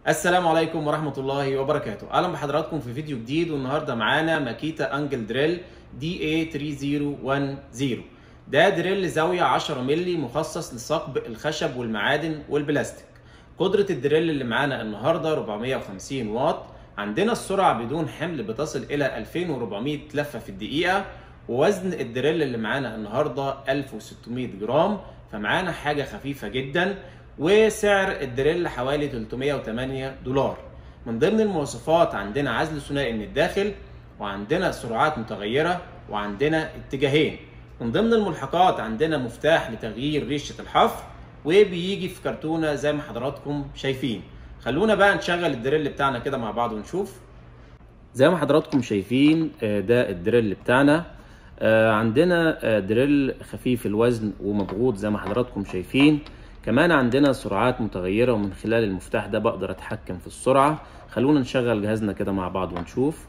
السلام عليكم ورحمة الله وبركاته أهلا بحضراتكم في فيديو جديد والنهاردة معانا ماكيتا أنجل دريل دي اي 3010 ده دريل زاوية 10 مللي مخصص لثقب الخشب والمعادن والبلاستيك قدرة الدريل اللي معانا النهاردة 450 واط عندنا السرعة بدون حمل بتصل إلى 2400 لفة في الدقيقة ووزن الدريل اللي معانا النهاردة 1600 جرام فمعانا حاجة خفيفة جدا وسعر الدريل حوالي 308 دولار من ضمن المواصفات عندنا عزل ثنائي من الداخل وعندنا سرعات متغيرة وعندنا اتجاهين من ضمن الملحقات عندنا مفتاح لتغيير ريشة الحفر وبيجي في كرتونة زي ما حضراتكم شايفين خلونا بقى نشغل الدريل بتاعنا كده مع بعض ونشوف زي ما حضراتكم شايفين ده الدريل بتاعنا عندنا دريل خفيف الوزن ومضغوط زي ما حضراتكم شايفين كمان عندنا سرعات متغيرة ومن خلال المفتاح ده بقدر اتحكم في السرعة خلونا نشغل جهازنا كده مع بعض ونشوف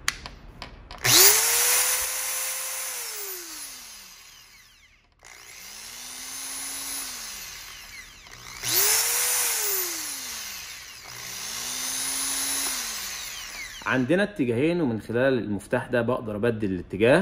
عندنا اتجاهين ومن خلال المفتاح ده بقدر ابدل الاتجاه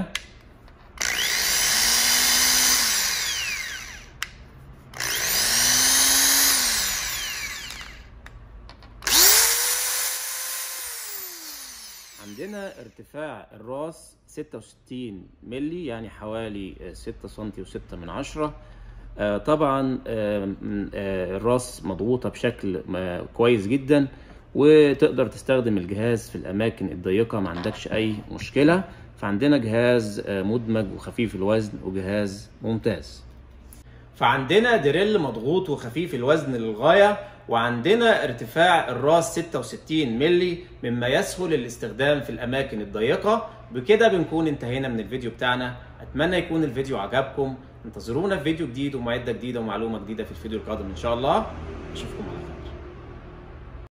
عندنا ارتفاع الراس 66 ملي يعني حوالي 6 سم و6 من عشرة طبعا الراس مضغوطة بشكل كويس جدا وتقدر تستخدم الجهاز في الأماكن الضيقة ما عندكش أي مشكلة فعندنا جهاز مدمج وخفيف الوزن وجهاز ممتاز فعندنا دريل مضغوط وخفيف الوزن للغاية وعندنا ارتفاع الراس 66 ملي مما يسهل الاستخدام في الأماكن الضيقة بكده بنكون انتهينا من الفيديو بتاعنا أتمنى يكون الفيديو عجبكم انتظرونا في فيديو جديد ومعدة جديدة ومعلومة جديدة في الفيديو القادم إن شاء الله أشوفكم على خير